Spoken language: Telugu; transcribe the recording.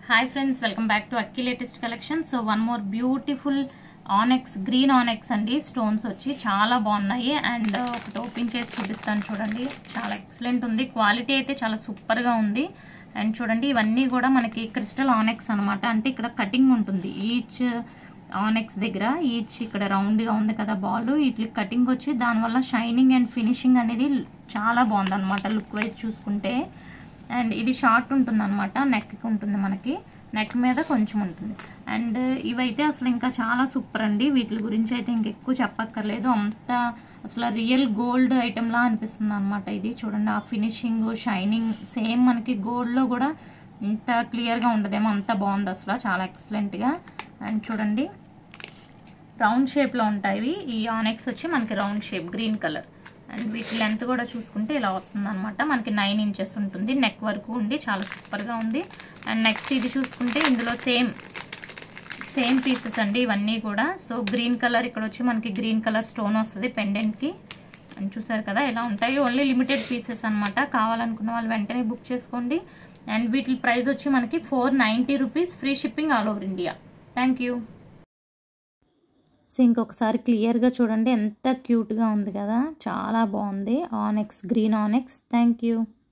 hi friends welcome back to Akki latest collection so one more beautiful onyx green onyx అండి స్టోన్స్ వచ్చి చాలా బాగున్నాయి అండ్ ఒకటి ఓపెన్ చేసి చూపిస్తాను చూడండి చాలా ఎక్సలెంట్ ఉంది క్వాలిటీ అయితే చాలా సూపర్గా ఉంది అండ్ చూడండి ఇవన్నీ కూడా మనకి క్రిస్టల్ ఆనెక్స్ అనమాట అంటే ఇక్కడ కటింగ్ ఉంటుంది ఈచ్ ఆనెక్స్ దగ్గర ఈచ్ ఇక్కడ రౌండ్గా ఉంది కదా బాల్ ఇట్లా కటింగ్ వచ్చి దానివల్ల షైనింగ్ అండ్ ఫినిషింగ్ అనేది చాలా బాగుంది అనమాట లుక్ వైజ్ చూసుకుంటే అండ్ ఇది షార్ట్ ఉంటుంది అనమాట నెక్కి ఉంటుంది మనకి నెక్ మీద కొంచెం ఉంటుంది అండ్ ఇవైతే అసలు ఇంకా చాలా సూపర్ అండి వీటి గురించి అయితే ఇంక ఎక్కువ చెప్పక్కర్లేదు అంత అసలు రియల్ గోల్డ్ ఐటెంలా అనిపిస్తుంది అనమాట ఇది చూడండి ఆ ఫినిషింగ్ షైనింగ్ సేమ్ మనకి గోల్డ్లో కూడా ఇంత క్లియర్గా ఉండదేమో అంత బాగుంది అసలు చాలా ఎక్సలెంట్గా అండ్ చూడండి రౌండ్ షేప్లో ఉంటాయి ఈ ఆనెక్స్ వచ్చి మనకి round shape green colour and వీటి లెంత్ కూడా చూసుకుంటే ఇలా వస్తుంది అనమాట మనకి నైన్ ఇంచెస్ ఉంటుంది నెక్ వరకు ఉండి చాలా సూపర్గా ఉంది అండ్ నెక్స్ట్ ఇది చూసుకుంటే ఇందులో సేమ్ సేమ్ పీసెస్ అండి ఇవన్నీ కూడా సో గ్రీన్ కలర్ ఇక్కడ వచ్చి మనకి గ్రీన్ కలర్ స్టోన్ వస్తుంది పెండెంట్కి అని చూసారు కదా ఇలా ఉంటాయి ఓన్లీ లిమిటెడ్ పీసెస్ అనమాట కావాలనుకున్న వాళ్ళు వెంటనే బుక్ చేసుకోండి అండ్ వీటి ప్రైస్ వచ్చి మనకి four ninety rupees free shipping all over India thank you so ఇంకొకసారి క్లియర్గా చూడండి ఎంత క్యూట్గా ఉంది కదా చాలా బాగుంది onyx green onyx thank you